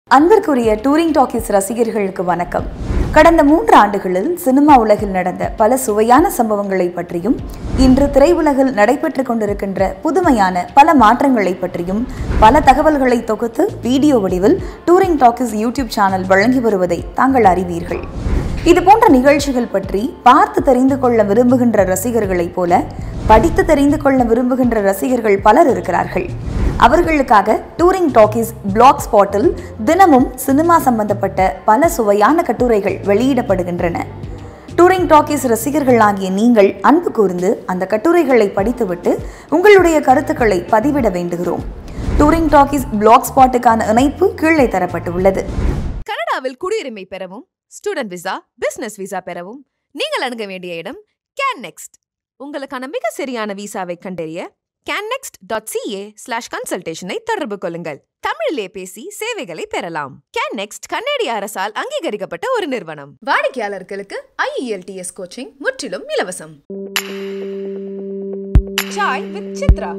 அன்பிற்குரிய touring talkies ரசிகர்களுக்கு வணக்கம் கடந்த மூன்று ஆண்டுகளில் சினிமா உலகில் நடந்த பல சுவையான சம்பவங்களை பற்றியும் இன்று திரையுலகில் நடைபெற்றுக் கொண்டிருக்கின்ற புதுமையான பல மாற்றங்களை பற்றியும் பல தகவல்களை தொகுத்து வீடியோ வடிவில் டூரிங் டாக்கீஸ் யூடியூப் சேனல் வழங்கி வருவதை தாங்கள் அறிவீர்கள் இது போன்ற நிகழ்ச்சிகள் பற்றி பார்த்து தெரிந்து கொள்ள விரும்புகின்ற ரசிகர்களைப் போல படித்து தெரிந்து கொள்ள விரும்புகின்ற ரசிகர்கள் பலர் இருக்கிறார்கள் அவர்களுக்காக டூரிங் டாக்கீஸ் பிளாக் ஸ்பாட்டில் தினமும் சினிமா சம்பந்தப்பட்ட பல சுவையான கட்டுரைகள் வெளியிடப்படுகின்றன டூரிங் டாக்கீஸ் ரசிகர்களாகிய நீங்கள் அன்பு கூர்ந்து அந்த கட்டுரைகளை படித்துவிட்டு உங்களுடைய கருத்துக்களை பதிவிட வேண்டுகிறோம் டூரிங் டாக்கீஸ் பிளாக் ஸ்பாட்டுக்கான இணைப்பு கீழே தரப்பட்டுள்ளது கனடாவில் குடியுரிமை பெறவும் ஸ்டூடெண்ட் விசா பிசினஸ் விசா பெறவும் நீங்கள் அணுக வேண்டிய இடம் கேன் நெக்ஸ்ட் உங்களுக்கான மிக சரியான விசாவை கண்டறிய கேன்னெக்ஸ்ட் டாட் சிஏ ஸ்லாஷ் கன்சல்டேஷனை தொடர்பு கொள்ளுங்கள் தமிழிலே பேசி சேவைகளை பெறலாம் கேன்னெக்ஸ்ட் கன்னடிய அரசால் அங்கீகரிக்கப்பட்ட ஒரு நிறுவனம் வாடிக்கையாளர்களுக்கு ஐஇஎல்டிஎஸ் கோச்சிங் முற்றிலும் இலவசம் சாய் வித் சித்ரா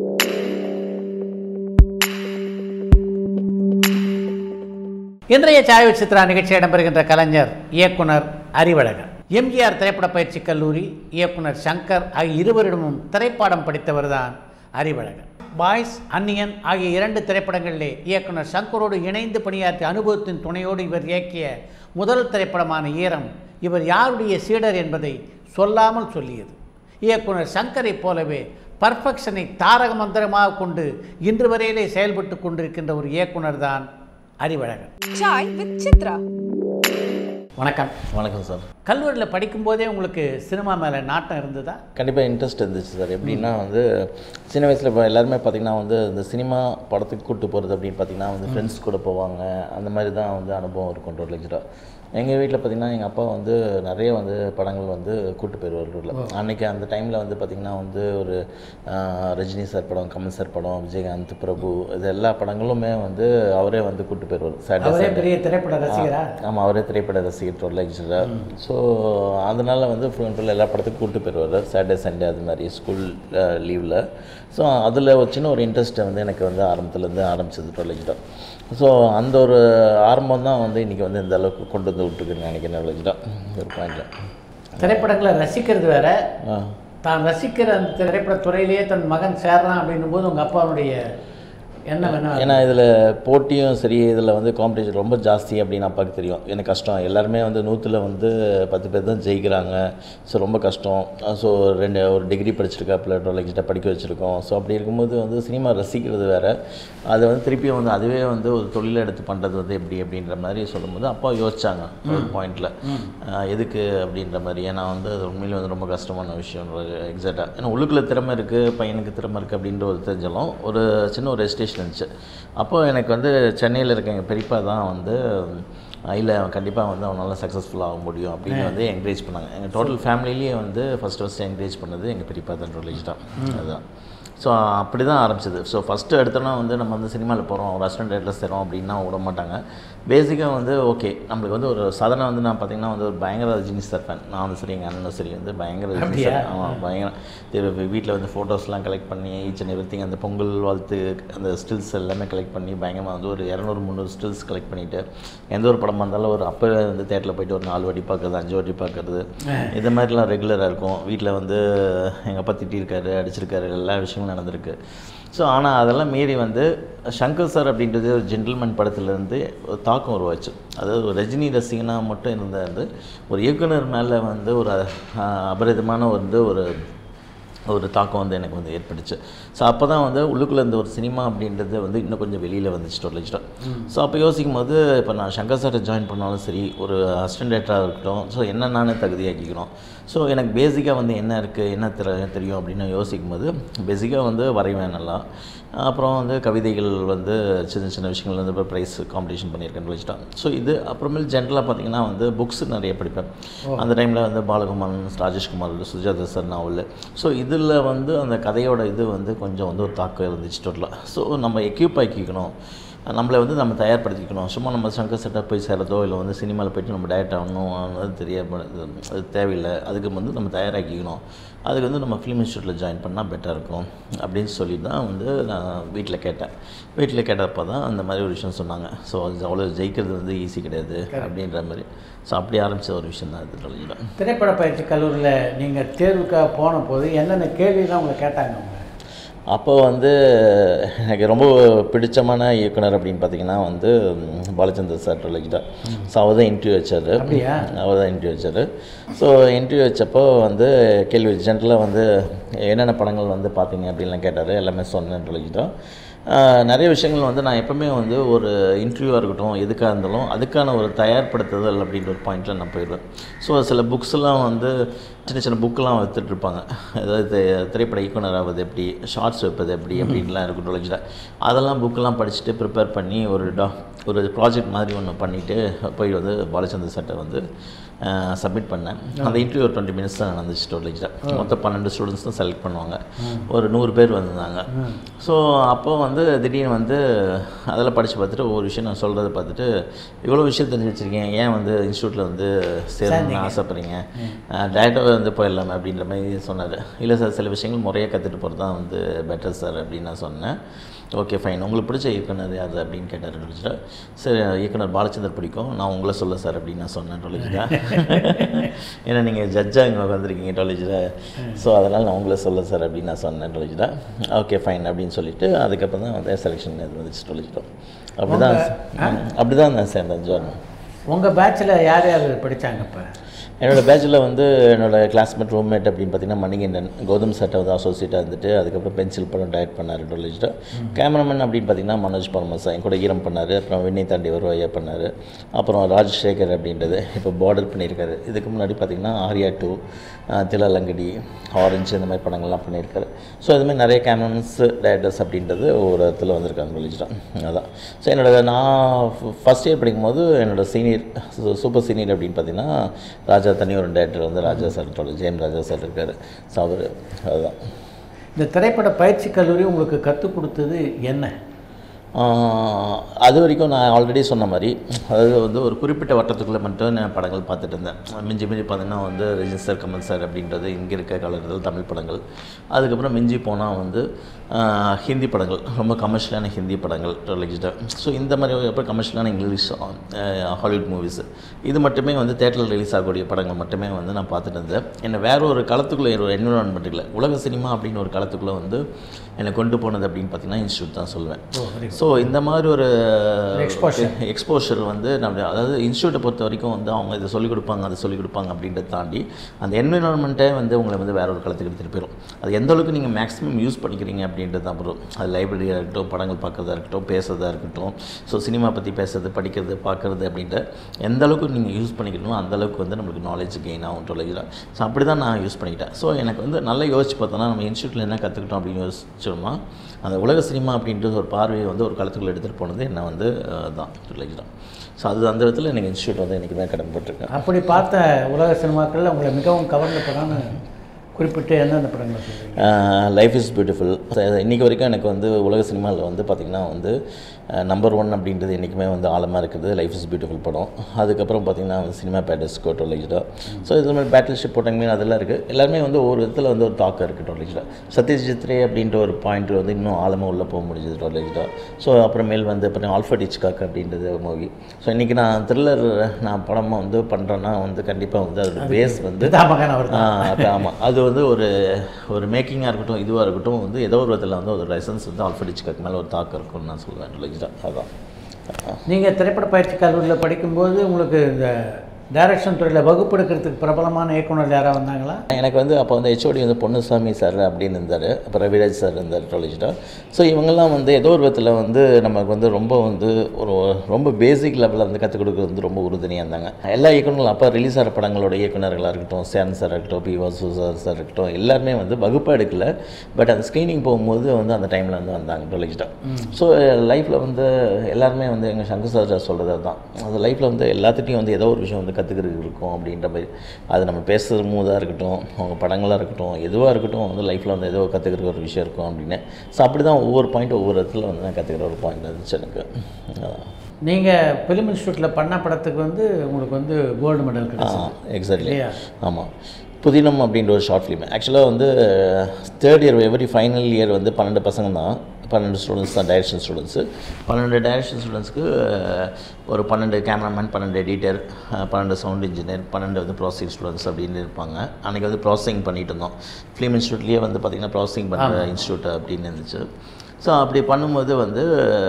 இன்றைய சாய சித்ரா நிகழ்ச்சி இடம்பெறுகின்ற கலைஞர் இயக்குனர் அறிவழகன் எம்ஜிஆர் திரைப்பட பயிற்சி கல்லூரி இயக்குனர் சங்கர் ஆகிய இருவரிடமும் திரைப்பாடம் படித்தவர்தான் அறிவழகன் பாய்ஸ் அன்னியன் ஆகிய இரண்டு திரைப்படங்களிலே இயக்குனர் சங்கரோடு இணைந்து பணியாற்றிய அனுபவத்தின் துணையோடு இவர் இயக்கிய முதல் திரைப்படமான ஈரம் இவர் யாருடைய சீடர் என்பதை சொல்லாமல் சொல்லியது இயக்குனர் சங்கரைப் போலவே பர்ஃபெக்ஷனை தாரக மந்திரமாக கொண்டு இன்று வரையிலே செயல்பட்டு கொண்டிருக்கின்ற ஒரு இயக்குனர் தான் அறிவழகன் சாய் வித் சித்ரா வணக்கம் வணக்கம் சார் கல்லூரியில் படிக்கும்போதே உங்களுக்கு சினிமா மேலே நாட்டம் இருந்ததா கண்டிப்பாக இன்ட்ரெஸ்ட் இருந்துச்சு சார் எப்படின்னா வந்து சின்ன வயசில் இப்போ எல்லாருமே பார்த்திங்கன்னா வந்து இந்த சினிமா படத்துக்கு கூப்பிட்டு போகிறது அப்படின்னு பார்த்திங்கன்னா வந்து ஃப்ரெண்ட்ஸ் கூட போவாங்க அந்த மாதிரி தான் வந்து அனுபவம் இருக்கும் டோட்டலேஜராக எங்கள் வீட்டில் பார்த்திங்கன்னா எங்கள் அப்பா வந்து நிறைய வந்து படங்கள் வந்து கூட்டு போயிடுவார் ஊரில் அன்றைக்கி அந்த டைமில் வந்து பார்த்திங்கன்னா வந்து ஒரு ஆஹ், ரஜினி சார் படம் கமல் சார் படம் விஜயகாந்த் பிரபு இது எல்லா படங்களுமே வந்து அவரே வந்து கூட்டு போயிடுவார் அவரே சாட்டர்டே பெரிய திரைப்பட ரசிகரா ஆமாம் அவரே திரைப்பட ரசிகர் லெக்சரர் ஸோ அதனால் வந்து ஃபுல் அண்ட் ஃபுல் எல்லா படத்துக்கும் கூப்பிட்டு போயிடுவார் சாட்டர்டே சண்டே அது மாதிரி ஸ்கூல் லீவில் ஸோ அதில் ஒரு சின்ன ஒரு இன்ட்ரெஸ்ட்டை வந்து எனக்கு வந்து ஆரம்பத்துலேருந்து ஆரம்பிச்சது டொலஜிடம் ஸோ அந்த ஒரு ஆரம்பம் தான் வந்து இன்றைக்கி வந்து இந்த அளவுக்கு கொண்டு வந்து விட்டுருக்குன்னு நினைக்கிறேன் டொலஜிடம் ஒரு பாயிண்டில் திரைப்படங்களை ரசிக்கிறது வேற ஆ தான் ரசிக்கிற அந்த திரைப்பட துறையிலேயே தன் மகன் சேர்றான் அப்படின்னும் போது உங்கள் அப்பாவுடைய எண்ணம் என்ன ஏன்னா இதில் போட்டியும் சரி இதில் வந்து காம்படிஷன் ரொம்ப ஜாஸ்தி அப்படின்னு அப்பாவுக்கு தெரியும் எனக்கு கஷ்டம் எல்லாருமே வந்து நூற்றில் வந்து பத்து பேர் தான் ஜெயிக்கிறாங்க ஸோ ரொம்ப கஷ்டம் ஸோ ரெண்டு ஒரு டிகிரி படிச்சிருக்காப்புல டுவெல் படிக்க வச்சுருக்கோம் ஸோ அப்படி இருக்கும்போது வந்து சினிமா ரசிக்கிறது வேறு அது வந்து திருப்பியும் வந்து அதுவே வந்து ஒரு தொழிலை எடுத்து பண்ணுறது வந்து எப்படி அப்படின்ற மாதிரி சொல்லும்போது அப்பா யோசிச்சாங்க ஒரு பாயிண்டில் எதுக்கு அப்படின்ற மாதிரி ஏன்னா வந்து அது உண்மையிலே வந்து ரொம்ப கஷ்டமான விஷயம் எக்ஸாக்டாக ஏன்னா உள்ளுக்குள்ளே திறமை இருக்குது பையனுக்கு திறமை இருக்குது அப்படின்ற ஒரு தெரிஞ்சாலும் ஒரு சின்ன ஒரு ரெஜிஸ்ட்ரேஷன் இருந்துச்சு அப்போ எனக்கு வந்து சென்னையில் இருக்க எங்கள் பெரியப்பா தான் வந்து இல்லை அவன் கண்டிப்பாக வந்து அவனால் சக்ஸஸ்ஃபுல் ஆக முடியும் அப்படின்னு வந்து என்கரேஜ் பண்ணாங்க எங்கள் டோட்டல் ஃபேமிலிலேயே வந்து ஃபஸ்ட்டு ஃபஸ்ட்டு என்கரேஜ் பண்ணது எங்கள் பெரியப்பா தான் டோட்டலேஜ் தான் அதுதான் ஸோ அப்படி தான் ஆரம்பிச்சது ஸோ ஃபஸ்ட்டு எடுத்தோன்னா வந்து நம்ம வந்து சினிமாவில் போகிறோம் ஒரு அசிஸ்டன்ட் டேரக்டர் செய்கிறோம் அப்படின்னா விட மாட்டாங்க பேசிக்காக வந்து ஓகே நம்மளுக்கு வந்து ஒரு சாதனை வந்து நான் பார்த்தீங்கன்னா வந்து ஒரு பயங்கர ரஜினி சார் ஃபேன் நான் வந்து சரி எங்கள் அண்ணனும் சரி வந்து பயங்கர ரஜினி அப்படியா? சார் ஆமாம் பயங்கர வீட்டில் வந்து ஃபோட்டோஸ்லாம் கலெக்ட் பண்ணி ஈச் அண்ட் எவ்ரி அந்த பொங்கல் வாழ்த்து அந்த ஸ்டில்ஸ் எல்லாமே கலெக்ட் பண்ணி பயங்கரமாக வந்து ஒரு இரநூறு முந்நூறு ஸ்டில்ஸ் கலெக்ட் பண்ணிவிட்டு எந்த ஒரு படமாக இருந்தாலும் ஒரு அப்போ வந்து தேட்டரில் போயிட்டு ஒரு நாலு வாட்டி பார்க்குறது அஞ்சு வாட்டி பார்க்குறது இது மாதிரிலாம் ரெகுலராக இருக்கும் வீட்டில் வந்து எங்கள் அப்பா திட்டியிருக்காரு அடிச்சிருக்காரு எல்லா விஷயங்களும் நடந்திருக்கு ஸோ ஆனால் அதெல்லாம் மீறி வந்து சங்கர் சார் அப்படின்றது ஒரு ஜென்டில்மேன் படத்துலேருந்து ஒரு தாக்கம் உருவாச்சு அதாவது ஒரு ரஜினி ரசிகனாக மட்டும் இருந்தாரு ஒரு இயக்குனர் மேலே வந்து ஒரு அஹ், அபரிதமான வந்து ஒரு ஒரு தாக்கம் வந்து எனக்கு வந்து ஏற்பட்டுச்சு ஸோ அப்போ தான் வந்து உள்ளுக்குள்ளே இந்த ஒரு சினிமா அப்படின்றது வந்து இன்னும் கொஞ்சம் வெளியில் வந்துச்சு டோட்டலிச்சிட்டோம் ஸோ அப்போ யோசிக்கும் போது இப்போ நான் சங்கர் சார்ட்டை ஜாயின் பண்ணாலும் சரி ஒரு அசிஸ்டன்ட் டேரக்டராக இருக்கட்டும் ஸோ என்ன நானே தகுதியாக்கிக்கணும் ஸோ எனக்கு பேசிக்காக வந்து என்ன இருக்குது என்ன தெர தெரியும் அப்படின்னு யோசிக்கும் போது பேசிக்காக வந்து வரைவேன் நல்லா அப்புறம் வந்து கவிதைகள் வந்து சின்ன சின்ன விஷயங்கள் வந்து இப்போ ப்ரைஸ் காம்படிஷன் பண்ணியிருக்கேன்னு வச்சுட்டோம் ஸோ இது அப்புறமேல் ஜென்ரலாக பார்த்தீங்கன்னா வந்து புக்ஸ் நிறைய படிப்பேன் அந்த டைமில் வந்து Balakumaran Rajeshkumar Sujatha sir novel so இதில் வந்து அந்த கதையோட இது வந்து கொஞ்சம் வந்து ஒரு தாக்கம் இருந்துச்சு டோட்டலாக ஸோ நம்ம எக்யூப் ஆக்கிக்கணும் நம்மளை வந்து நம்ம தயார்படுத்திக்கணும் சும்மா நம்ம சங்கர் செட்டாக போய் சேரதோ இல்லை வந்து சினிமாவில் போயிட்டு நம்ம டேரக்ட் ஆகணும் அது தெரிய அது தேவையில்லை அதுக்கு வந்து நம்ம தயாராக்கிக்கணும் அதுக்கு வந்து நம்ம ஃபிலிம் இன்ஸ்டியூட்டில் ஜாயின் பண்ணால் பெட்டர் இருக்கும் அப்படின்னு சொல்லி தான் வந்து நான் வீட்டில் கேட்டேன் வீட்டில் கேட்டப்போ தான் அந்த மாதிரி ஒரு விஷயம் சொன்னாங்க ஸோ அது அவ்வளோ ஜெயிக்கிறது வந்து ஈஸி கிடையாது அப்படின்ற மாதிரி ஸோ அப்படி ஆரம்பித்த ஒரு விஷயம் தான் இது தொழில் திரைப்பட பயிற்சி கல்லூரியில் நீங்கள் தேர்வுக்காக போன போது என்னென்ன கேள்விலாம் உங்களை கேட்டாங்க அவங்க அப்போ வந்து எனக்கு ரொம்ப பிடிச்சமான இயக்குனர் அப்படின்னு பார்த்தீங்கன்னா வந்து ம், பாலச்சந்தர் சார் ரிலேட்டடாக ஸோ அவர் தான் இன்டர்வியூ வச்சார் அப்படியா? அவர் தான் இன்டர்வியூ வச்சார் ஸோ இன்டர்வியூ வச்சப்போ வந்து கேள்வி ஜென்ரலாக வந்து என்னென்ன படங்கள் வந்து பார்த்தீங்க அப்படின்லாம் கேட்டார் எல்லாமே சொன்னேன் ரிலேட்டடாக நிறைய விஷயங்கள் வந்து நான் எப்பவுமே வந்து ஒரு இன்டர்வியூவாக இருக்கட்டும் எதுக்காக இருந்தாலும் அதுக்கான ஒரு தயார்படுத்துதல் அப்படின்ற ஒரு பாயிண்டில் நான் போயிடுவேன் ஸோ சில புக்ஸ்லாம் வந்து சின்ன சின்ன புக்கெலாம் வித்துட்டு இருப்பாங்க அதாவது தி- திரைப்பட இயக்குனர் ஆகுது எப்படி ஷார்ட்ஸ் வைப்பது எப்படி அப்படின்லாம் இருக்கும் டொலஜில் அதெல்லாம் புக்கெல்லாம் படிச்சுட்டு ப்ரிப்பேர் பண்ணி ஒரு டா ஒரு ப்ராஜெக்ட் மாதிரி ஒன்று பண்ணிவிட்டு போய் வந்து பாலச்சந்தர் சட்டை வந்து சப்மிட் பண்ணேன் அந்த இன்டர்வியூ ஒரு டுவெண்ட்டி மினிட்ஸ் தான் நடந்துச்சு டோலேஜில் மொத்தம் பன்னெண்டு ஸ்டூடெண்ட்ஸ் தான் செலக்ட் பண்ணுவாங்க ஒரு நூறு பேர் வந்திருந்தாங்க ஸோ அப்போ வந்து திடீர்னு வந்து அதெல்லாம் படித்து பார்த்துட்டு ஒவ்வொரு விஷயம் நான் சொல்கிறத பார்த்துட்டு இவ்வளோ விஷயம் தெரிஞ்சு வச்சுருக்கேன் ஏன் வந்து இன்ஸ்டியூட்டில் வந்து சேரணும்னு ஆசைப்பட்றீங்க டேரெக்டாக வந்து போயிடலாமே அப்படின்ற மாதிரி சொன்னார் இல்லை சார் சில விஷயங்கள் முறையாக கற்றுட்டு போகிறது தான் வந்து பெட்டர் சார் அப்படின்னு நான் சொன்னேன் ஓகே ஃபைன் உங்களுக்கு பிடிச்ச இயக்குனர் யார் அப்படின்னு கேட்டார் டொலிஜிட்டா சரி இயக்குனர் பாலச்சந்தர் பிடிக்கும் நான் உங்களை சொல்ல சார் அப்படின்னு நான் சொன்னேன் டொலிஜிட்டா ஏன்னா நீங்கள் ஜட்ஜாக இங்கே வந்திருக்கீங்க டொலிஜில் ஸோ அதனால் நான் உங்களை சொல்ல சார் அப்படின்னு நான் சொன்னேன் டொலிஜிட்டா ஓகே ஃபைன் அப்படின்னு சொல்லிட்டு அதுக்கப்புறம் தான் வந்து செலெக்ஷன் இது வந்துச்சு டொலிஜிட்டோம் அப்படி தான் அப்படி தான் நான் சேர்ந்தேன் ஜோன் உங்கள் பேட்சில் யார் யார் படித்தாங்க இப்போ என்னோடய பேட்சில் வந்து என்னோடய கிளாஸ்மேட் ரூம்மேட் அப்படின்னு பார்த்தீங்கன்னா மணிகண்டன் கௌதம் சட்டை வந்து அசோசியேட்டாக இருந்துட்டு அதுக்கப்புறம் பென்சில் படம் டைரக்ட் பண்ணார் டொலேஜில் கேமராமேன் அப்படின்னு பார்த்தீங்கன்னா மனோஜ் பரமசா என் கூட ஈரம் பண்ணார் அப்புறம் விண்ணை தாண்டி வருவாயா பண்ணார் அப்புறம் ராஜசேகர் அப்படின்றது இப்போ பார்டர் பண்ணியிருக்காரு இதுக்கு முன்னாடி பார்த்தீங்கன்னா ஆர்யா டூ திலாலங்கடி ஆரஞ்சு இந்த மாதிரி படங்கள்லாம் பண்ணியிருக்காரு ஸோ இதுமாதிரி நிறைய கேமராமேன்ஸ் டேரக்டர்ஸ் அப்படின்றது ஒரு இடத்துல வந்திருக்காங்க டொலேஜில் அதான் ஸோ என்னோட நான் ஃபஸ்ட் இயர் படிக்கும்போது என்னோட சீனியர் சூப்பர் சீனியர் அப்படின்னு பார்த்தீங்கன்னா ராஜா தனி ஒரு டேரக்டர் வந்து ராஜா சார் தொடர் ஜெயம் ராஜா சார் இருக்கார் ஸோ அவர் அதுதான் இந்த திரைப்பட பயிற்சி கல்லூரி உங்களுக்கு கற்றுக் கொடுத்தது என்ன ஆஹ் அது வரைக்கும் நான் ஆல்ரெடி சொன்ன மாதிரி அதாவது வந்து ஒரு குறிப்பிட்ட வட்டத்துக்குள்ளே மட்டும் நான் படங்கள் பார்த்துட்டு இருந்தேன் மிஞ்சி மிஞ்சி பார்த்தீங்கன்னா வந்து ரஜினி சார் கமல் சார் அப்படின்றது இங்கே இருக்க காலத்தில் தமிழ் படங்கள் அதுக்கப்புறம் மிஞ்சி போனால் வந்து ஆஹ் ஹிந்தி படங்கள் ரொம்ப கமர்ஷியலான ஹிந்தி படங்கள் ரிலீஸ்டாக ஸோ இந்த மாதிரி அப்புறம் கமர்ஷியலான இங்கிலீஷ் ஹாலிவுட் மூவிஸ் இது மட்டுமே வந்து தேட்டரில் ரிலீஸ் ஆகக்கூடிய படங்கள் மட்டுமே வந்து நான் பார்த்துட்டு இருந்தேன் என்னை வேற ஒரு களத்துக்குள்ளே ஒரு என்விரான்மெண்ட் இல்லை உலக சினிமா அப்படின்னு ஒரு களத்துக்குள்ளே வந்து என்னை கொண்டு போனது அப்படின்னு பார்த்தீங்கன்னா இன்ஸ்டியூட் தான் சொல்லுவேன் ஸோ இந்த மாதிரி ஒரு Exposure. எக்ஸ்போஷர் வந்து நம்ம அதாவது இன்ஸ்டியூட்டை பொறுத்த வரைக்கும் வந்து அவங்க இதை சொல்லிக் கொடுப்பாங்க அதை சொல்லிக் கொடுப்பாங்க அப்படின்றத தாண்டி அந்த என்விரான்மெண்ட்டே வந்து உங்களை வந்து வேற ஒரு களத்துக்கு எடுத்துகிட்டு போயிடும் அது எந்த அளவுக்கு நீங்கள் மேக்ஸிமம் யூஸ் பண்ணிக்கிறீங்க அப்படின்றது தான் அப்புறம் அது லைப்ரரியாக இருக்கட்டும் படங்கள் பார்க்கறதா இருக்கட்டும் பேசுறதா இருக்கட்டும் ஸோ சினிமா பற்றி பேசுறது படிக்கிறது பார்க்குறது அப்படின்ற எந்த அளவுக்கு நீங்கள் யூஸ் பண்ணிக்கிறீங்களோ அந்த அளவுக்கு வந்து நம்மளுக்கு நாலேஜ் கெயின் ஆகும் டொலைஜாக ஸோ அப்படி தான் நான் யூஸ் பண்ணிக்கிட்டேன் ஸோ எனக்கு வந்து நல்லா யோசிச்சு பார்த்தோன்னா நம்ம இன்ஸ்டியூட்டில் என்ன கற்றுக்கிட்டோம் அப்படின்னு யோசிச்சோம்னா அந்த உலக சினிமா அப்படின்றது ஒரு பார்வையை வந்து ஒரு களத்துக்குள்ள எடுத்துகிட்டு போனது என்ன வந்து அஹ், தான் டொலைஜ் தான் ஸோ அது அந்த விதத்தில் எனக்கு இன்ஸ்டியூட் வந்து என்றைக்குமே கடமைப்பட்டிருக்கேன் அப்படி பார்த்த உலக சினிமாக்களில் உங்களை மிகவும் கவர்ந்த படம்னு குறிப்பிட்டு எந்தெந்த படங்களை சொல்றீங்க லைஃப் இஸ் பியூட்டிஃபுல் இன்றைக்கி வரைக்கும் எனக்கு வந்து உலக சினிமாவில் வந்து பார்த்திங்கன்னா வந்து நம்பர் ஒன் அப்படின்றது என்றைக்குமே வந்து ஆழமாக இருக்குது லைஃப் இஸ் பியூட்டிஃபுல் படம் அதுக்கப்புறம் பார்த்திங்கன்னா வந்து சினிமா பேட்டஸ் டொலேஜ்டா ஸோ இது மாதிரி பேட்டில் ஷிப் போட்டங்க அதெல்லாம் இருக்குது எல்லாருமே வந்து ஒவ்வொரு விதத்தில் வந்து ஒரு தாக்கம் இருக்குது டொலேஜ்டா சத்யஜித் ரே அப்படின்ற ஒரு பாயிண்ட் வந்து இன்னும் ஆழமாக உள்ளே போக முடிஞ்சது டொலேஜ்டா ஸோ அப்புறமேல் வந்து அப்புறம் ஆல்ஃபர்ட் இச்காக் அப்படின்றது மூவி ஸோ இன்றைக்கி நான் த்ரில்லர் நான் படமாக வந்து பண்ணுறேன்னா வந்து கண்டிப்பாக வந்து அதோட பேஸ் வந்து பிதாமகன் அவர் ஆ அது ஆமாம் அது வந்து ஒரு ஒரு மேக்கிங்காக இருக்கட்டும் இதுவாக இருக்கட்டும் வந்து ஏதோ ஒரு விதத்தில் வந்து ஒரு லைசன்ஸ் வந்து ஆல்ஃபடிச்சுக்கு மேலே ஒரு தாக்கம் இருக்கும்னு நான் சொல்லுவேன் ரிலீஜாக அதான் நீங்கள் திரைப்பட பயிற்சி கல்லூரியில் படிக்கும்போது உங்களுக்கு இந்த டைரக்ஷன் துறையில் வகுப்பு எடுக்கிறதுக்கு பிரபலமான இயக்குனர் யாராக வந்தாங்களா எனக்கு வந்து அப்போ வந்து ஹெச்ஓடி வந்து பொன்னுசாமி சார் அப்படின்னு இருந்தார் அப்புறம் ரவிராஜ் சார் இருந்தார் காலேஜில் ஸோ இவங்கெல்லாம் வந்து ஏதோ ஒரு விதத்தில் வந்து நமக்கு வந்து ரொம்ப வந்து ஒரு ரொம்ப பேசிக் லெவலில் வந்து கற்றுக் கொடுக்குறது வந்து ரொம்ப உறுதுணையாக இருந்தாங்க எல்லா இயக்குனர்களும் அப்போ ரிலீஸ் ஆகிற படங்களோட இயக்குனர்களாக இருக்கட்டும் சேன் சார் இருக்கட்டும் பி வாசு சார் சார் இருக்கட்டும் எல்லாருமே வந்து வகுப்பாக எடுக்கல பட் அந்த ஸ்க்ரீனிங் போகும்போது வந்து அந்த டைமில் வந்து வந்தாங்க காலேஜில் ஸோ லைஃப்பில் வந்து எல்லாருமே வந்து எங்கள் சங்கர் சார் சொல்கிறது தான் அது லைஃப்பில் வந்து எல்லாத்துட்டையும் வந்து ஏதோ ஒரு விஷயம் வந்து கற்றுக்கிறதுக்கு இருக்கும் அப்படின்ற மாதிரி அது நம்ம பேசுகிற மூதாக இருக்கட்டும் அவங்க படங்களாக இருக்கட்டும் எதுவாக இருக்கட்டும் வந்து லைஃப்பில் வந்து ஏதோ கற்றுக்கிற ஒரு விஷயம் இருக்கும் அப்படின்னு ஸோ அப்படி தான் ஒவ்வொரு பாயிண்ட் ஒவ்வொரு இடத்துல வந்து நான் கற்றுக்கிற ஒரு பாயிண்ட் இருந்துச்சு எனக்கு அதான். நீங்கள் ஃபிலிம் இன்ஸ்டியூட்டில் பண்ண படத்துக்கு வந்து உங்களுக்கு வந்து கோல்டு மெடல் கிடைச்சது எக்ஸாக்ட்லி இல்லையா? ஆமாம் புதினம் அப்படின்ற ஒரு ஷார்ட் ஃபிலிம் ஆக்சுவலாக வந்து third year every final year வந்து பன்னெண்டு பசங்க தான் பன்னெண்டு ஸ்டூடெண்ட்ஸ் தான் டைரக்ஷன் ஸ்டூடெண்ட்ஸு பன்னெண்டு டைரக்ஷன் ஸ்டூடெண்ட்ஸ்க்கு ஒரு பன்னெண்டு கேமராமேன் பன்னெண்டு எடிட்டர் பன்னெண்டு சவுண்ட் இன்ஜினியர் பன்னெண்டு வந்து ப்ராசஸிங் ஸ்டூடெண்ட்ஸ் அப்படின்னு இருப்பாங்க அன்றைக்கி வந்து ப்ராசஸிங் பண்ணிட்டு இருந்தோம் ஃபிலிம் இன்ஸ்டியூட்லேயே வந்து பார்த்திங்கன்னா ப்ராசஸிங் பண்ணுற இன்ஸ்டியூட் அப்படின்னு இருந்துச்சு ஸோ அப்படி பண்ணும்போது வந்து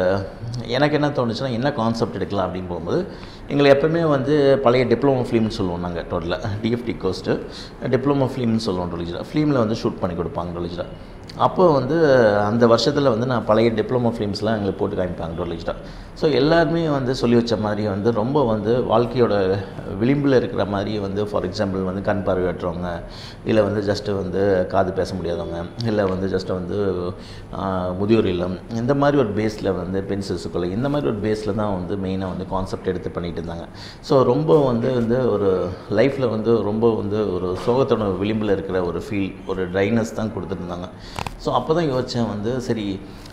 எனக்கு என்ன தோணுச்சுன்னா என்ன கான்செப்ட் எடுக்கலாம் அப்படின்னு போகும்போது எங்களை எப்பவுமே வந்து பழைய டிப்ளமோ ஃபிலிம்னு சொல்லுவோம் நாங்கள் டோட்டலாக டிஎஃப்டி கோஸ்ட்டு டிப்ளமோ ஃபிலிம்னு சொல்லுவோம் டொலிஜரா ஃபிலிமில் வந்து ஷூட் பண்ணி கொடுப்பாங்க டொலிஜரா அப்போ வந்து அந்த வருஷத்தில் வந்து நான் பழைய டிப்ளமோ ஃபிலிம்ஸ்லாம் எங்களுக்கு போட்டு காமிப்பாங்க டொலிஜரா ஸோ எல்லாருமே வந்து சொல்லி வச்ச மாதிரி வந்து ரொம்ப வந்து வாழ்க்கையோட விளிம்பில் இருக்கிற மாதிரி வந்து ஃபார் எக்ஸாம்பிள் வந்து கண் பார்வையற்றவங்க இல்லை வந்து ஜஸ்ட்டு வந்து காது பேச முடியாதவங்க இல்லை வந்து ஜஸ்ட்டு வந்து ஆஹ், முதியோர் இல்லம் இந்த மாதிரி ஒரு பேஸில் வந்து பெண் சிசுக்களை இந்த மாதிரி ஒரு பேஸில் தான் வந்து மெயினாக வந்து கான்செப்ட் எடுத்து பண்ணிட்டு இருந்தாங்க ஸோ ரொம்ப வந்து வந்து ஒரு லைஃப்பில் வந்து ரொம்ப வந்து ஒரு சோகத்தோட விளிம்பில் இருக்கிற ஒரு ஃபீல் ஒரு ட்ரைனஸ் தான் கொடுத்துருந்தாங்க ஸோ அப்போ தான் யோசித்தேன் வந்து சரி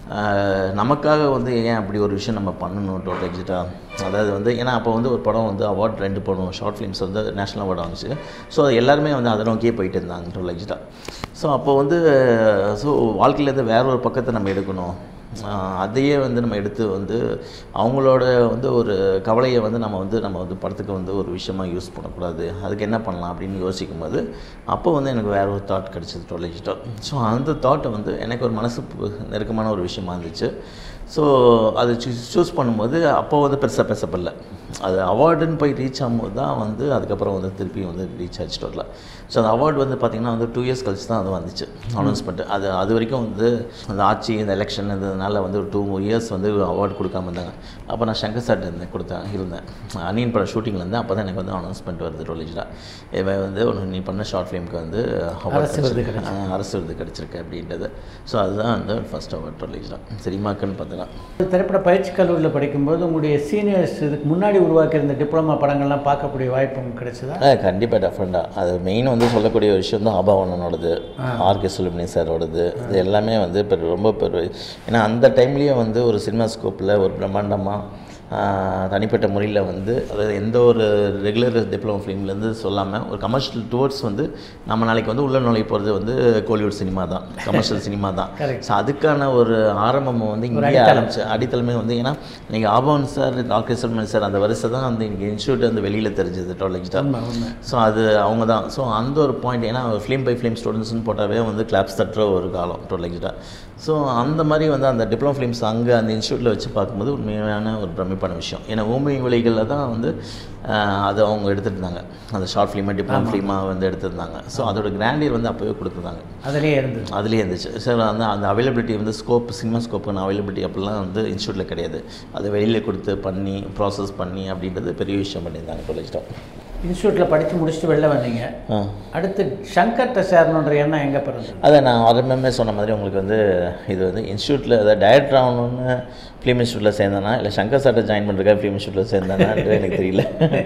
ஆஹ், நமக்காக வந்து ஏன் அப்படி ஒரு விஷயம் நம்ம பண்ணணும் டோட்டல் எக்ஸிட்டாக அதாவது வந்து ஏன்னா அப்போ வந்து ஒரு படம் வந்து அவார்ட் ரெண்டு படம் ஷார்ட் ஃபிலிம்ஸ் வந்து நேஷனல் அவார்டு வாங்குச்சு ஸோ எல்லாருமே வந்து அதை நோக்கியே போயிட்டு இருந்தாங்க டோட்டல் எக்ஸிட்டாக ஸோ அப்போ வந்து ஸோ வாழ்க்கையிலேருந்து வேற ஒரு பக்கத்தை நம்ம எடுக்கணும் ஆஹ் அதையே வந்து நம்ம எடுத்து வந்து அவங்களோட வந்து ஒரு கவலையை வந்து நம்ம வந்து நம்ம வந்து படத்துக்கு வந்து ஒரு விஷயமா யூஸ் பண்ணக்கூடாது அதுக்கு என்ன பண்ணலாம் அப்படின்னு யோசிக்கும் போது அப்போ வந்து எனக்கு வேற ஒரு தாட் கிடச்சிது டொலேஜிட்டோ ஸோ அந்த தாட்டை வந்து எனக்கு ஒரு மனசு பு- நெருக்கமான ஒரு விஷயமா இருந்துச்சு ஸோ அது சூஸ் பண்ணும்போது அப்போ வந்து பெருசாக பேசப்படல அது அவார்டுன்னு போய் ரீச் ஆகும்போது தான் வந்து அதுக்கப்புறம் வந்து திருப்பி வந்து ரீச் ஆச்சு டோட்டலாக ஸோ அந்த அவார்டு வந்து பார்த்திங்கன்னா வந்து டூ இயர்ஸ் கழிச்சு தான் அது வந்துச்சு அனௌன்ஸ்மெண்ட் அது அது வரைக்கும் வந்து அந்த ஆட்சி இந்த எலெக்ஷன் இதனால வந்து ஒரு டூ இயர்ஸ் வந்து அவார்டு கொடுக்காம இருந்தாங்க அப்போ நான் சங்கர் சார் இருந்தேன் கொடுத்தேன் இருந்தேன் அனியன் படம் ஷூட்டிங்கில் இருந்தேன் அப்போ தான் எனக்கு வந்து அனௌன்ஸ்மெண்ட் வருது டொலிஜில் இவன் வந்து ஒன்று நீ பண்ண ஷார்ட் ஃபிலிம்க்கு வந்து award அரசு விருது கிடைச்சிருக்கு. ஆ, அரசு விருது கிடச்சிருக்கு அப்படின்றது ஸோ அதுதான் வந்து ஃபர்ஸ்ட் அவார்ட் டொலிஜில் சினிமாக்குன்னு பார்த்தீங்கன்னா திரைப்பட பயிற்சி கல்லூரியில் படிக்கும்போது உங்களுடைய சீனியர்ஸ் இதுக்கு முன்னாடி உருவாக்கியிருந்த டிப்ளமா படங்கள்லாம் பார்க்கக்கூடிய வாய்ப்பு உங்களுக்கு கிடைச்சதா ஆ கண்டிப்பாக டெஃபரெண்டாக அது மெயின் வந்து சொல்லக்கூடிய ஒரு விஷயம் தான் அபாவனனோடது ஆர்கே சுலமினி சாரோடது இது எல்லாமே வந்து இப்போ ரொம்ப பெரு ஏன்னா அந்த டைம்லேயே வந்து ஒரு சினிமா ஸ்கோப்பில் ஒரு பிரம்மாண்டமாக தனிப்பட்ட முறையில் வந்து அதாவது எந்த ஒரு ரெகுலர் டிப்ளமோ ஃபிலிம்லேருந்து சொல்லாமல் ஒரு கமர்ஷியல் டுவர்ட்ஸ் வந்து நம்ம நாளைக்கு வந்து உள்ள நுழைய போகிறது வந்து கோலிவுட் சினிமா தான் கமர்ஷியல் சினிமா தான் Correct. ஸோ அதுக்கான ஒரு ஆரம்பம் வந்து இங்கே ஆரம்பிச்சு அடித்தளமே வந்து ஏன்னா நீங்கள் ஆபவன் சார் டாக்டர் சல்மன் சார் அந்த வருஷம் தான் அந்த இன்ஸ்டியூட் வந்து வெளியில் தெரிஞ்சது டோலஜிட்டா உண்மை உண்மை ஸோ அது அவங்க தான் ஸோ அந்த ஒரு பாயிண்ட் ஏன்னா ஃபிலிம் பை ஃபிலிம் ஸ்டூடெண்ட்ஸ்னு போட்டாவே வந்து கிளாப்ஸ் தட்டுற ஒரு காலம் டோலஜிட்டா ஸோ அந்த மாதிரி வந்து அந்த டிப்ளமோ ஃபிலிம்ஸ் அங்கே அந்த இன்ஸ்டியூட்டில் வச்சு பார்க்கும்போது உண்மையான ஒரு பிரமிப்பான விஷயம் ஏன்னா ஊமை விலைகளில் தான் வந்து ஆஹ், அது அவங்க எடுத்துருந்தாங்க அந்த ஷார்ட் ஃபிலிமாக டிப்ளமோ ஃபிலிமாக வந்து எடுத்திருந்தாங்க ஸோ அதோட கிராண்டியர் வந்து அப்போவே கொடுத்துருந்தாங்க அதிலே இருந்தது அதுலேயே இருந்துச்சு சார் வந்து அந்த அவைலபிலிட்டி வந்து ஸ்கோப் சினிமா ஸ்கோப்புக்கான அவைலபிலிட்டி அப்படிலாம் வந்து இன்ஸ்டியூட்டில் கிடையாது அதை வெளியில் கொடுத்து பண்ணி ப்ராசஸ் பண்ணி அப்படின்றது பெரிய விஷயம் பண்ணியிருந்தாங்க காலேஜ்டம் இன்ஸ்டியூட்டில் படித்து முடிச்சுட்டு வெளில வந்தீங்க ஆ அடுத்து சங்கர்கிட்ட சேரணுன்ற எண்ணம் எங்கே பிறந்தது அதை நான் ஆரம்பமே சொன்ன மாதிரி உங்களுக்கு வந்து இது வந்து இன்ஸ்டியூட்டில் அதாவது டைரக்டர் ஆகணும்னு ஃபிலிம் இன்ஸ்டியூட்டில் சேர்ந்தேனா இல்லை சங்கர் சார்ட்டை ஜாயின் பண்ணுறதுக்காக ஃபிலிம் இன்ஸ்டியூட்டில் சேர்ந்தேனான்றது எனக்கு தெரியல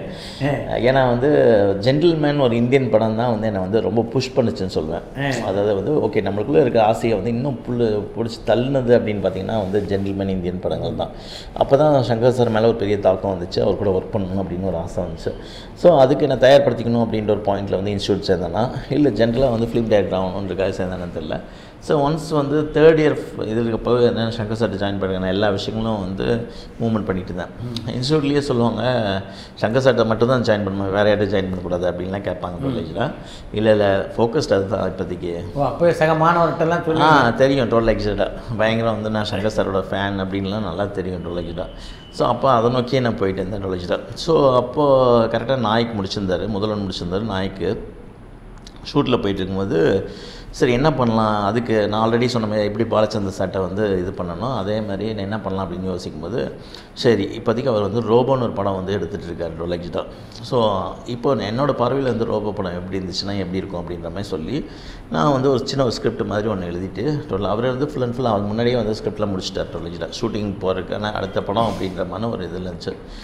ஏன்னா வந்து ஜென்டில்மேன் ஒரு இந்தியன் படம் தான் வந்து என்னை வந்து ரொம்ப புஷ் பண்ணுச்சுன்னு சொல்லுவேன் அதாவது வந்து ஓகே நம்மளுக்குள்ளே இருக்க ஆசையை வந்து இன்னும் புல்லு பிடிச்சி தள்ளுனது அப்படின்னு பார்த்தீங்கன்னா வந்து ஜென்டில்மேன் இந்தியன் படங்கள் தான் அப்போ தான் சங்கர் சார் மேலே ஒரு பெரிய தாக்கம் வந்துச்சு அவர் கூட ஒர்க் பண்ணணும் அப்படின்னு ஒரு ஆசை வந்துச்சு ஸோ அதுக்கு என்ன தயார்படுத்திக்கணும் அப்படின்ற ஒரு பாயிண்டில் வந்து இன்ஸ்டியூட் சேர்ந்தேன்னா இல்லை ஜென்ரலாக வந்து ஃபிலிம் டேரக்டர் ஆகணுன்றக்காக சேர்ந்தேன்னு தெரியல ஸோ ஒன்ஸ் வந்து தேர்ட் இயர் இதுக்கு அப்போ என்ன சங்கர் சார் ஜாயின் பண்ணுறேன் எல்லா விஷயங்களும் வந்து மூவ்மெண்ட் பண்ணிட்டு இருந்தேன் இன்ஸ்டியூட்லேயே சொல்லுவாங்க சங்கர் சார்ட்டை மட்டும் தான் ஜாயின் பண்ணுவேன் வேறு யார்ட்டும் ஜாயின் பண்ணக்கூடாது அப்படின்லாம் கேட்பாங்க காலேஜில் இல்லை இல்லை ஃபோக்கஸ்ட் அதுதான் இப்போதைக்கு ஓ அப்போ சக மாணவர்கிட்டலாம் சொல்லி ஆ தெரியும் டோல் எக்ஸிட்டாக பயங்கரம் வந்து நான் சங்கர் சாரோட ஃபேன் அப்படின்லாம் நல்லா தெரியும் டோல் எக்ஸிட்டாக ஸோ அப்போ அதை நோக்கியே நான் போயிட்டு இருந்தேன் டோல் எக்ஸிட்டாக ஸோ அப்போது கரெக்டாக நாய்க்கு முடிச்சிருந்தாரு முதல்வன் முடிச்சிருந்தாரு நாய்க்கு ஷூட்டில் போயிட்டு இருக்கும்போது சரி என்ன பண்ணலாம் அதுக்கு நான் ஆல்ரெடி சொன்ன மாதிரி எப்படி பாலச்சந்தர் சாட்டை வந்து இது பண்ணணும் அதே மாதிரி நான் என்ன பண்ணலாம் அப்படின்னு யோசிக்கும்போது சரி இப்போதைக்கு அவர் வந்து ரோபோன்னு ஒரு படம் வந்து எடுத்துகிட்டு இருக்காரு டொலக்ஜிட்டா ஸோ இப்போ என்னோடய பார்வையில் வந்து ரோபோ படம் எப்படி இருந்துச்சுன்னா எப்படி இருக்கும் அப்படின்ற மாதிரி சொல்லி நான் வந்து ஒரு சின்ன ஒரு ஸ்கிரிப்ட் மாதிரி ஒன்று எழுதிட்டு டோட்டல் அவர் வந்து ஃபுல் அண்ட் ஃபுல் அவர் முன்னாடியே வந்து ஸ்கிரிப்ட்லாம் முடிச்சிட்டார் டொலக்ஜிட்டா ஷூட்டிங் போகிறதுக்கான அடுத்த படம் அப்படின்ற மாதிரி ஒரு இதில் இருந்துச்சு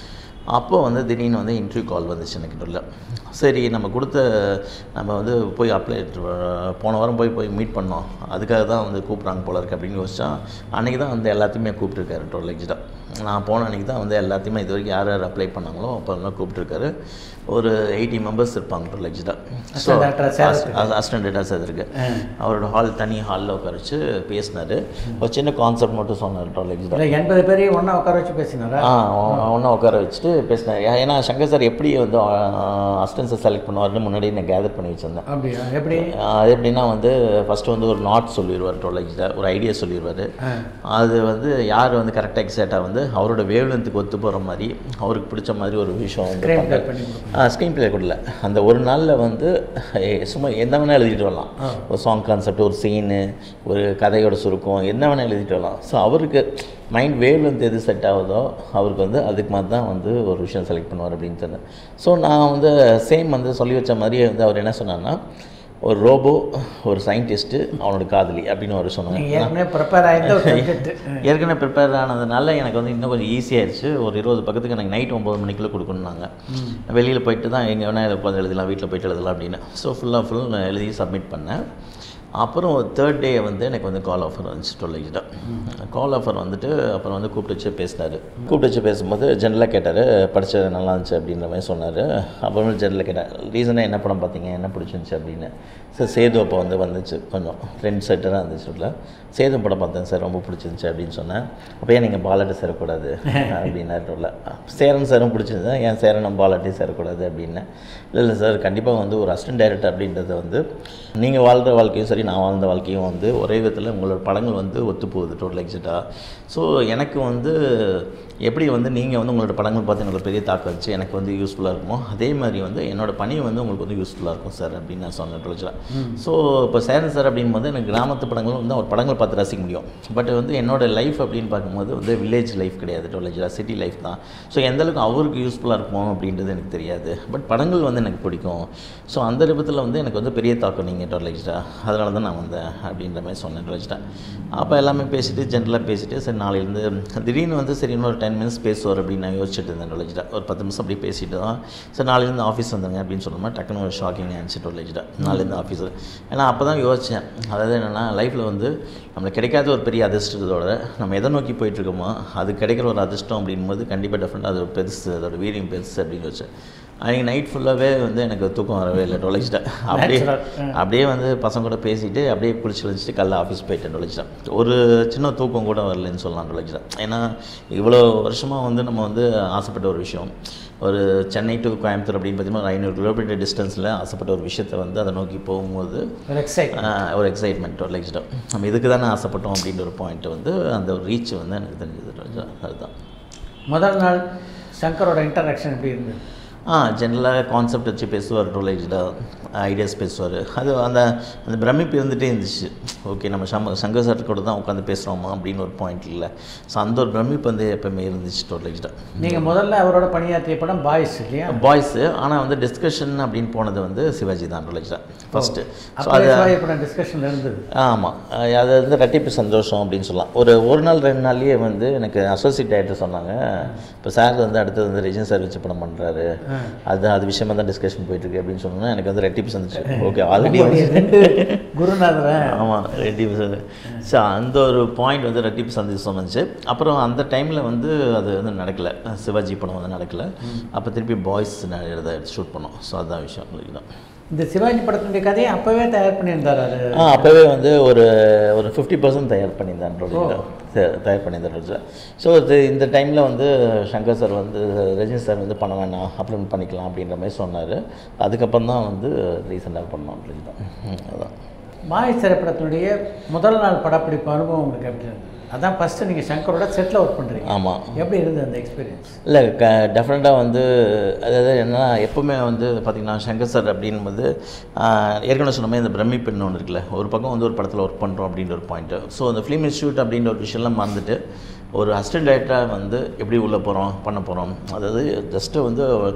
அப்போ வந்து திடீர்னு வந்து இன்டர்வியூ கால் வந்துச்சு எனக்கு உள்ள சரி நம்ம கொடுத்த நம்ம வந்து போய் அப்ளை போன வாரம் போய் போய் மீட் பண்ணோம் அதுக்காக தான் வந்து கூப்பிட்றாங்க போல இருக்கு அப்படின்னு யோசிச்சா அன்றைக்கி தான் வந்து எல்லாத்தையுமே கூப்பிட்டுருக்காரு டொலெக்ஸ்டாக நான் போன அன்றைக்கி தான் வந்து எல்லாத்தையுமே இது வரைக்கும் யார் யார் அப்ளை பண்ணாங்களோ அப்போ எல்லாம் கூப்பிட்டுருக்காரு ஒரு எயிட்டி மெம்பர்ஸ் இருப்பாங்க டொலெக்ஸ்டாக ஸோ Assistant director சேர்றதுக்கு. அசிஸ்டன்ட் டேட்டா சேர்த்துருக்கு அவரோட ஹால் தனி ஹாலில் உட்கார வச்சு பேசினார் ஒரு சின்ன கான்செப்ட் மட்டும் சொன்னார் டொலெக்ஸ்டாக இல்லை எண்பது பேரையும் ஒன்றா உட்கார வச்சு பேசினாரா ஆ ஒன்றா உட்கார வச்சுட்டு பேசினார் ஏன்னா சங்கர் சார் எப்படி வந்து அசிஸ்டன்ஸை செலக்ட் பண்ணுவார்னு முன்னாடி நான் கேதர் பண்ணி வச்சிருந்தேன் அப்படியா எப்படி அது எப்படின்னா வந்து ஃபஸ்ட்டு வந்து ஒரு நாட் சொல்லிடுவார் டொலஜில் ஒரு ஐடியா சொல்லிடுவார் அது வந்து யார் வந்து கரெக்டாக எக்ஸாக்டாக வந்து அவரோட வேவ்லென்த்துக்கு ஒத்து போகிற மாதிரி அவருக்கு பிடிச்ச மாதிரி ஒரு விஷயம் வந்து Screen play பண்ணாரு. பண்ணி ஆ ஸ்க்ரீன் ப்ளே கொடுல அந்த ஒரு நாளில் வந்து ஏ, சும்மா என்ன வேணால் எழுதிட்டு வரலாம் ஒரு சாங் கான்செப்ட் ஒரு சீனு ஒரு கதையோட சுருக்கம் என்ன வேணால் எழுதிட்டு வரலாம் ஸோ அவருக்கு மைண்ட் வேவ்லேருந்து எது செட் ஆகுதோ அவருக்கு வந்து அதுக்கு மாதிரி தான் வந்து ஒரு விஷயம் செலக்ட் பண்ணுவார் அப்படின்னு சொன்னேன் ஸோ நான் வந்து சேம் வந்து சொல்லி வச்ச மாதிரியே வந்து அவர் என்ன சொன்னார்னா ஒரு ரோபோ ஒரு சயின்டிஸ்ட்டு அவனோட காதலி அப்படின்னு அவர் சொன்னாங்க நீங்கள் ஏற்கனவே ப்ரிப்பேர் ஆகிருந்த ஒரு சப்ஜெக்ட் ஏற்கனவே ப்ரிப்பேர் ஆனதுனால எனக்கு வந்து இன்னும் கொஞ்சம் ஈஸியாகிடுச்சு ஒரு இருபது பக்கத்துக்கு எனக்கு நைட் ஒம்பது மணிக்குள்ளே கொடுக்கணுன்னாங்க வெளியில் போயிட்டு தான் எங்கே வேணால் உட்காந்து எழுதலாம் வீட்டில் போயிட்டு எழுதலாம் அப்படின்னு ஸோ ஃபுல்லாக ஃபுல் நான் எழுதி சப்மிட் பண்ணேன் அப்புறம் தேர்ட் டே வந்து எனக்கு வந்து கால் ஆஃபர் வந்துச்சு டொல்லிக்கிட்ட கால் ஆஃபர் வந்துட்டு அப்புறம் வந்து கூப்பிட்டு வச்சு பேசினார் கூப்பிட்டு வச்சு பேசும்போது ஜென்ரலாக கேட்டார் படித்தது நல்லா இருந்துச்சு அப்படின்ற மாதிரி சொன்னார் அப்புறமே ஜென்ரலாக கேட்டார் ரீசனாக என்ன படம் பார்த்தீங்க என்ன பிடிச்சிருந்துச்சு அப்படின்னு சார் சேது அப்போ வந்து வந்துச்சு கொஞ்சம் ஃப்ரெண்ட் செட்டராக இருந்துச்சு உள்ள சேது படம் பார்த்தேன் சார் ரொம்ப பிடிச்சிருந்துச்சு அப்படின்னு சொன்னேன் அப்போ ஏன் நீங்கள் பாலாட்டை சேரக்கூடாது அப்படின்னாரு உள்ள சேரன் சாரும் பிடிச்சிருந்தா ஏன் சேரனும் பாலாட்டையும் சேரக்கூடாது அப்படின்னு இல்லை இல்லை சார் கண்டிப்பாக வந்து ஒரு அசிஸ்டன்ட் டைரக்டர் அப்படின்றது வந்து நீங்கள் வாழ்கிற வாழ்க்கையும் சரி நான் வாழ்ந்த வாழ்க்கையும் வந்து ஒரே விதத்தில் உங்களோட படங்கள் வந்து ஒத்து போகுது டோட்டல் எக்ஸிட்டாக ஸோ எனக்கு வந்து எப்படி வந்து நீங்கள் வந்து உங்களோட படங்கள் பார்த்து எனக்கு ஒரு பெரிய தாக்கம் வச்சு எனக்கு வந்து யூஸ்ஃபுல்லாக இருக்குமோ அதே மாதிரி வந்து என்னோட பணி வந்து உங்களுக்கு வந்து யூஸ்ஃபுல்லாக இருக்கும் சார் அப்படின்னு நான் சொன்னேன் டோல்ஜா ஸோ இப்போ சேரன் சார் அப்படின்போது எனக்கு கிராமத்து படங்கள் வந்து அவர் படங்கள் பார்த்து ரசிக்க முடியும் பட் வந்து என்னோட லைஃப் அப்படின்னு பார்க்கும்போது வந்து வில்லேஜ் லைஃப் கிடையாது டோலஜா சிட்டி லைஃப் தான் ஸோ எந்த அளவுக்கு அவருக்கு யூஸ்ஃபுல்லாக இருக்குமோ அப்படின்றது எனக்கு தெரியாது பட் படங்கள் வந்து எனக்கு பிடிக்கும் ஸோ அந்த விதத்தில் வந்து எனக்கு வந்து பெரிய தாக்கம் நீங்கள் டோலஜா அதனால தான் நான் வந்தேன் அப்படின்ற மாதிரி சொன்னேன் டோலஜா அப்போ எல்லாமே பேசிட்டு ஜென்ரலாக பேசிட்டு சரி நாளையிலேருந்து திடீர்னு வந்து சரி இன்னொரு டென் மினிட்ஸ் பேசுவார் அப்படின்னு நான் யோசிச்சுட்டு இருந்தேன் டோலஜா ஒரு பத்து நிமிஷம் அப்படியே பேசிட்டு தான் சரி நாளையிலேருந்து ஆஃபீஸ் வந்துங்க அப்படின்னு சொன்னோம்னா டக்குன்னு ஒரு ஷாக்கிங் ஆச்சு டோலஜா நாளையிலேருந்து ஆஃபீஸ் ஏன்னா அப்போ தான் யோசித்தேன் அதாவது என்னென்னா லைஃப்பில் வந்து நம்மளுக்கு கிடைக்காத ஒரு பெரிய அதிர்ஷ்டத்தோட நம்ம எதை நோக்கி போயிட்டுருக்கோமோ அது கிடைக்கிற ஒரு அதிர்ஷ்டம் அப்படின்போது கண்டிப்பாக டெஃபினட்டாக அது ஒரு பெருசு அதோட வீரியம் பெருசு அப்படின்னு வச்சேன் அன்றைக்கி நைட் ஃபுல்லாகவே வந்து எனக்கு தூக்கம் வரவே இல்லை டொலைச்சிட்டேன் அப்படியே Natural. அப்படியே வந்து பசங்க கூட பேசிட்டு அப்படியே குளிச்சு வச்சுட்டு காலைல ஆஃபீஸ் போயிட்டேன் டொலைச்சிட்டேன் ஒரு சின்ன தூக்கம் கூட வரலன்னு சொல்லலாம் டொலைச்சிட்டேன் ஏன்னா இவ்வளோ வருஷமாக வந்து நம்ம வந்து ஆசைப்பட்ட ஒரு விஷயம் ஒரு சென்னை டு கோயம்புத்தூர் அப்படின்னு பார்த்தீங்கன்னா ஒரு ஐநூறு கிலோமீட்டர் டிஸ்டன்ஸில் ஆசைப்பட்ட ஒரு விஷயத்தை வந்து அதை நோக்கி போகும்போது ஒரு எக்ஸைட் ஆஹ் ஒரு எக்ஸைட்மெண்ட் ஒரு லைக்ஸ்டம் நம்ம இதுக்கு தானே ஆசைப்பட்டோம் அப்படின்ற ஒரு பாயிண்ட் வந்து அந்த ஒரு ரீச் வந்து எனக்கு தெரிஞ்சது ராஜா. அதுதான் முதல் நாள் சங்கரோட இன்டராக்ஷன் எப்படி இருந்தது ஆ ஜென்ரலாக கான்செப்ட் வச்சு பேசுவார் டோலேஜாக ஐடியாஸ் பேசுவார் அது அந்த அந்த பிரமிப்பு இருந்துகிட்டே இருந்துச்சு ஓகே நம்ம சம சங்கர் சார் கூட தான் உட்காந்து பேசுகிறோமா அப்படின்னு ஒரு பாயிண்ட் இல்லை ஸோ அந்த ஒரு பிரமிப்பு வந்து எப்பவுமே இருந்துச்சு டோலேஜாக நீங்கள் முதல்ல அவரோட பணியாற்றிய படம் பாய்ஸ் இல்லையா பாய்ஸு ஆனால் வந்து டிஸ்கஷன் அப்படின்னு போனது வந்து சிவாஜி தான் டோலேஜாக ஃபஸ்ட்டு ஸோ அப்போ அது சிவாஜி படம் டிஸ்கஷன் இருந்தது ஆமாம் அது வந்து ரெட்டிப்பு சந்தோஷம் அப்படின்னு சொல்லலாம் ஒரு ஒரு நாள் ரெண்டு நாள்லேயே வந்து எனக்கு அசோசியேட் டைரக்டர் சொன்னாங்க இப்போ சார் வந்து அடுத்தது வந்து ரெஜின் சார் வச்சு படம் பண்ணுறாரு அது அது விஷயமா தான் டிஸ்கஷன் போயிட்டுருக்கு அப்படின்னு சொன்னோன்னா எனக்கு வந்து ரெட்டிப்பு சந்தோஷம் ஓகே ஆல்ரெடி உங்களுடைய ரெண்டு குருநாதரை ஆமாம் ரெட்டிப்பு சந்தோஷம் ஸோ அந்த ஒரு பாயிண்ட் வந்து ரெட்டிப்பு சந்தோஷம் வந்துச்சு அப்புறம் அந்த டைமில் வந்து அது வந்து நடக்கலை சிவாஜி படம் வந்து நடக்கலை அப்போ திருப்பி பாய்ஸ் எழுத ஷூட் பண்ணோம் ஸோ அதுதான் விஷயம் உங்களுக்கு தான் இந்த சிவாஜி படத்தினுடைய கதையை அப்போவே தயார் பண்ணியிருந்தார் அது ஆ அப்போவே வந்து ஒரு ஒரு ஃபிஃப்டி பர்சன்ட் தயார் பண்ணியிருந்தேன் ரோலில் தயார் பண்ணியிருந்தேன் ரோலில் ஸோ இது இந்த டைமில் வந்து சங்கர் சார் வந்து ரஜினி சார் வந்து பண்ண வேணாம் அப்புறம் பண்ணிக்கலாம் அப்படின்ற மாதிரி சொன்னார் அதுக்கப்புறம் தான் வந்து ரீசெண்டாக பண்ணோம் அப்படின்னு தான் ம், அதான் பாய்ஸ் திரைப்படத்தினுடைய முதல் நாள் படப்பிடிப்பு அனுபவம் உங்களுக்கு எப்படி இருந்தது அதான் ஃபஸ்ட்டு நீங்கள் சங்கரோட செட்டில் ஒர்க் பண்ணுறீங்க ஆமாம் எப்படி இருந்தது அந்த எக்ஸ்பீரியன்ஸ் இல்லை க டெஃபினட்டாக வந்து அதாவது என்னன்னா எப்போவுமே வந்து பார்த்திங்கன்னா சங்கர் சார் அப்படின்போது ஆஹ், ஏற்கனவே சொன்ன மாதிரி இந்த பிரமிப்புன்னு ஒன்று இருக்குல்ல ஒரு பக்கம் வந்து ஒரு படத்தில் ஒர்க் பண்ணுறோம் அப்படின்ற ஒரு பாயிண்ட்டு ஸோ அந்த ஃபிலிம் இன்ஸ்டியூட் அப்படின்ற ஒரு விஷயம்லாம் மறந்துட்டு ஒரு அசிஸ்டன்ட் டைரக்டராக வந்து எப்படி உள்ளே போகிறோம் பண்ண போகிறோம் அதாவது ஜஸ்ட்டு வந்து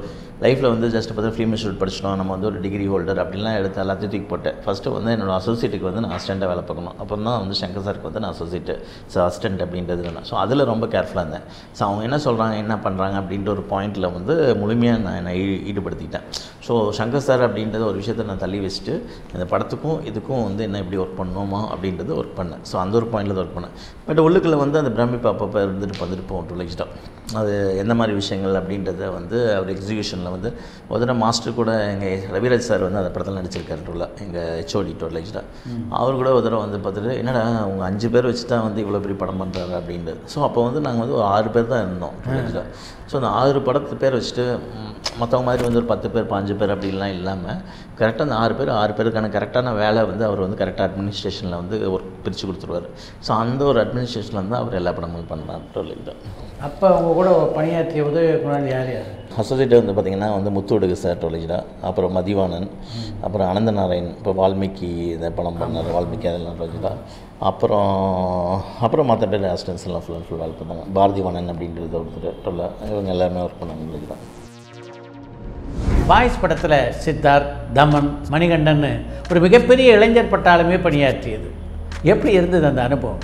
லைஃப்பில் வந்து ஜஸ்ட் பார்த்தா ஃபிலிம் இன்ஸ்டியூட் படிச்சிட்டோம் நம்ம வந்து ஒரு டிகிரி ஹோல்டர் அப்படிலாம் எடுத்து எல்லாத்தையும் தூக்கி போட்டேன் ஃபஸ்ட்டு வந்து என்னோட அசோசியேட்டுக்கு வந்து நான் அசிஸ்டண்ட்டாக வேலை பார்க்கணும் அப்புறம் தான் வந்து சங்கர் சாருக்கு வந்து நான் அசோசியேட்டு ஸோ அசிஸ்டன்ட் அப்படின்றது நான் ஸோ அதில் ரொம்ப கேர்ஃபுல்லாக இருந்தேன் ஸோ அவங்க என்ன சொல்கிறாங்க என்ன பண்ணுறாங்க அப்படின்ற ஒரு பாயிண்டில் வந்து முழுமையாக நான் என்னை ஈ- ஈடுபடுத்திக்கிட்டேன் ஸோ சங்கர் சார் அப்படின்றது ஒரு விஷயத்தை நான் தள்ளி வச்சுட்டு இந்த படத்துக்கும் இதுக்கும் வந்து என்ன எப்படி ஒர்க் பண்ணணுமா அப்படின்றது ஒர்க் பண்ணேன் ஸோ அந்த ஒரு பாயிண்டில் தான் ஒர்க் பண்ணேன் பட் உள்ளுக்குள்ளே வந்து அந்த பிரமிப்பு அப்பப்போ இருந்துட்டு வந்துட்டு போகும் டுலெக்ஸ்டாக அது எந்த மாதிரி விஷயங்கள் அப்படின்றத வந்து அவர் எக்ஸிகியூஷனில் வந்து ஒரு தடவை மாஸ்டர் கூட எங்கள் ரவிராஜ் சார் வந்து அந்த படத்தில் நடிச்சிருக்காரு டோல எங்கள் ஹெச்ஓடி டோலெக்ஸ்டாக அவர் கூட ஒரு தடவை வந்து பார்த்துட்டு என்னடா அவங்க அஞ்சு பேர் வச்சு தான் வந்து இவ்வளோ பெரிய படம் பண்ணுறாரு அப்படின்றது ஸோ அப்போ வந்து நாங்கள் வந்து ஒரு ஆறு பேர் தான் இருந்தோம் டோலெக்ஸ்டாக ஸோ அந்த ஆறு படத்து பேர் வச்சுட்டு மற்றவங்க மாதிரி வந்து ஒரு பத்து பேர் பாஞ்சு பேர் அப்படிலாம் இல்லாமல் கரெக்டாக அந்த ஆறு பேர் ஆறு பேருக்கான கரெக்டான வேலை வந்து அவர் வந்து கரெக்டாக அட்மினிஸ்ட்ரேஷனில் வந்து ஒர்க் பிரித்து கொடுத்துருவார் ஸோ அந்த ஒரு அட்மினிஸ்ட்ரேஷனில் வந்து அவர் எல்லா படங்களும் பண்ணார் டோலெக்டாக அப்போ அவங்க கூட பணியாற்றிய உதவி இயக்குனர் யார் யார் அசோசியேட் வந்து பார்த்திங்கன்னா வந்து முத்துவடுகு சார் டோலேஜா அப்புறம் மதிவாணன் அப்புறம் அனந்த நாராயண் இப்போ வால்மீகி இந்த படம் பண்ணார் வால்மீகி அதெல்லாம் டோலேஜா அப்புறம் அப்புறம் மற்ற பேர் அசிஸ்டன்ஸ் எல்லாம் ஃபுல் அண்ட் ஃபுல் வேலை பண்ணாங்க பாரதிவாணன் அப்படின்றது ஒருத்தர் டொல்ல இவங்க எல்லாருமே ஒர்க் பண்ணாங்க டோலேஜா பாய்ஸ் படத்தில் சித்தார்த் தமன் மணிகண்டன்னு ஒரு மிகப்பெரிய இளைஞர் பட்டாளமே பணியாற்றியது எப்படி இருந்தது அந்த அனுபவம்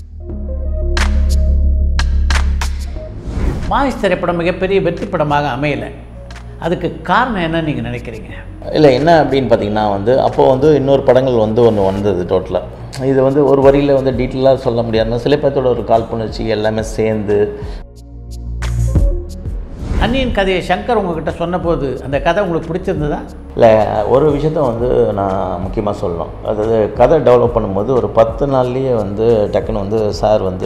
பாய்ஸ் திரைப்படம் மிகப்பெரிய வெற்றி படமாக அமையலை அதுக்கு காரணம் என்னன்னு நீங்கள் நினைக்கிறீங்க இல்லை என்ன அப்படின்னு பார்த்தீங்கன்னா வந்து அப்போது வந்து இன்னொரு படங்கள் வந்து ஒன்று வந்தது டோட்டலாக இது வந்து ஒரு வரியில் வந்து டீட்டெயிலாக சொல்ல முடியாதுன்னா சில பேர்த்தோட ஒரு காழ்ப்புணர்ச்சி எல்லாமே சேர்ந்து அன்னியின் கதையை சங்கர் உங்ககிட்ட சொன்னபோது அந்த கதை உங்களுக்கு பிடிச்சிருந்ததா இல்லை ஒரு விஷயத்த வந்து நான் முக்கியமாக சொல்லணும் அதாவது கதை டெவலப் பண்ணும்போது ஒரு பத்து நாள்லேயே வந்து டக்குன்னு வந்து சார் வந்து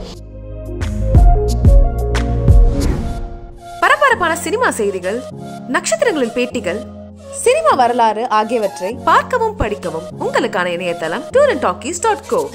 பரபரப்பான சினிமா செய்திகள் நட்சத்திரங்களின் பேட்டிகள் சினிமா வரலாறு ஆகியவற்றை பார்க்கவும் படிக்கவும் உங்களுக்கான இணையதளம் tour and talkies dot go